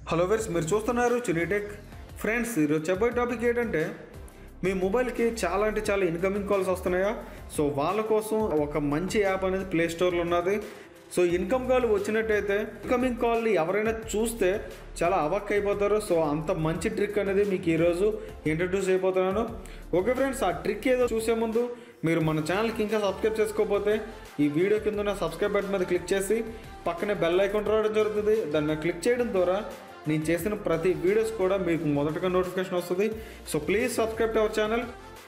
hello verse మీరు చూస్తున్నారు చినీటెక్ friends ఈరోజు చెప్పే టాపిక్ ఏంటంటే మీ మొబైల్కి చాలా అంటే చాలా ఇన్కమింగ్ కాల్స్ వస్తున్నాయా సో వాళ్ళ కోసం ఒక మంచి యాప్ అనేది ప్లే స్టోర్లో ఉన్నది సో ఇన్కమ్ కాల్ వచ్చినట్టయితే ఇన్కమింగ్ కాల్ని ఎవరైనా చూస్తే చాలా అవక్ అయిపోతారు సో అంత మంచి ట్రిక్ అనేది మీకు ఈరోజు ఇంట్రడ్యూస్ అయిపోతున్నాను ఓకే ఫ్రెండ్స్ ఆ ట్రిక్ ఏదో చూసే ముందు మీరు మన ఛానల్కి ఇంకా సబ్స్క్రైబ్ చేసుకోకపోతే ఈ వీడియో కింద ఉన్న సబ్స్క్రైబ్ బటన్ మీద క్లిక్ చేసి పక్కనే బెల్ ఐకాన్ రావడం జరుగుతుంది దాని మీద క్లిక్ చేయడం ద్వారా నేను చేసిన ప్రతి వీడియోస్ కూడా మీకు మొదటగా నోటిఫికేషన్ వస్తుంది so please subscribe to our channel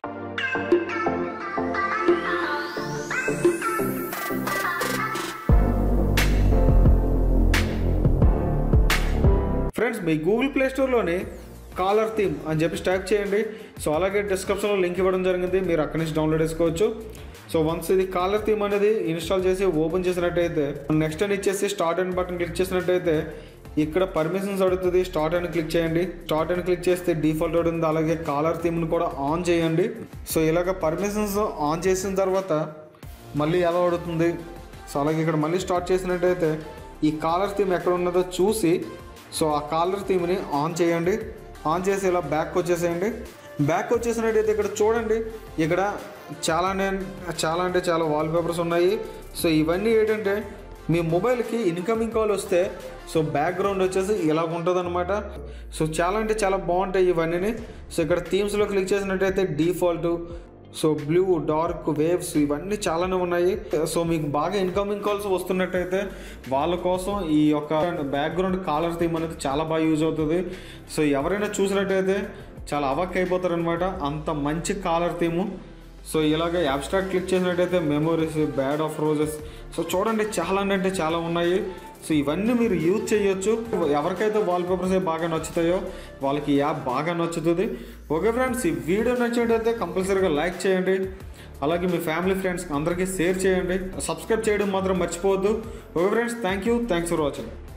friends మీ గూగుల్ ప్లే స్టోర్లోని కాలర్ థీమ్ అని చెప్పి టైప్ చేయండి సో అలాగే డిస్క్రిప్షన్లో లింక్ ఇవ్వడం జరిగింది మీరు అక్కడి నుంచి డౌన్లోడ్ చేసుకోవచ్చు సో వన్స్ ఇది కాలర్ థీమ్ అనేది ఇన్స్టాల్ చేసి ఓపెన్ చేసినట్టయితే నెక్స్ట్ అని ఇచ్చేసి స్టార్ట్ అండ్ బటన్ క్లిక్ చేసినట్టయితే ఇక్కడ పర్మిషన్స్ అడుగుతుంది స్టార్ట్ అని క్లిక్ చేయండి స్టార్ట్ అని క్లిక్ చేస్తే డిఫాల్ట్ అడుగుతుంది అలాగే కాలర్ థీమ్ని కూడా ఆన్ చేయండి సో ఇలాగ పర్మిషన్స్ ఆన్ చేసిన తర్వాత మళ్ళీ ఎలా అడుగుతుంది సో అలాగే ఇక్కడ మళ్ళీ స్టార్ట్ చేసినట్టయితే ఈ కాలర్ థీమ్ ఎక్కడ ఉన్నదో చూసి సో ఆ కాలర్ థీమ్ని ఆన్ చేయండి ఆన్ చేసి ఇలా బ్యాక్ వచ్చేసేయండి బ్యాక్ వచ్చేసినట్టయితే ఇక్కడ చూడండి ఇక్కడ చాలానే చాలా అంటే చాలా వాల్పేపర్స్ ఉన్నాయి సో ఇవన్నీ ఏంటంటే మీ మొబైల్కి ఇన్కమింగ్ కాల్ వస్తే సో బ్యాక్గ్రౌండ్ వచ్చేసి ఇలా ఉంటుంది సో చాలా అంటే చాలా బాగుంటాయి ఇవన్నీ సో ఇక్కడ థీమ్స్లో క్లిక్ చేసినట్టయితే default so blue dark waves ఇవన్నీ చాలానే ఉన్నాయి సో మీకు బాగా ఇన్కమింగ్ కాల్స్ వస్తున్నట్టయితే వాళ్ళ కోసం ఈ యొక్క బ్యాక్గ్రౌండ్ కాలర్ థీమ్ అనేది చాలా బాగా యూజ్ అవుతుంది సో ఎవరైనా చూసినట్టయితే చాలా అవక్ అయిపోతారనమాట అంత మంచి కాలర్ థీము సో ఇలాగ అబ్స్ట్రాక్ట్ క్లిక్ చేసినట్టయితే memories bed of roses so చూడండి చాలా అంటే చాలా ఉన్నాయి సో ఇవన్నీ మీరు యూజ్ చేయొచ్చు ఎవరికైతే వాల్ పేపర్స్ బాగా నచ్చుతాయో వాళ్ళకి ఈ యాప్ బాగా నచ్చుతుంది ఓకే ఫ్రెండ్స్ ఈ వీడియో నచ్చినట్టయితే కంపల్సరీగా లైక్ చేయండి అలాగే మీ ఫ్యామిలీ ఫ్రెండ్స్ అందరికీ షేర్ చేయండి సబ్స్క్రైబ్ చేయడం మాత్రం మర్చిపోవద్దు okay friends thank you thanks for watching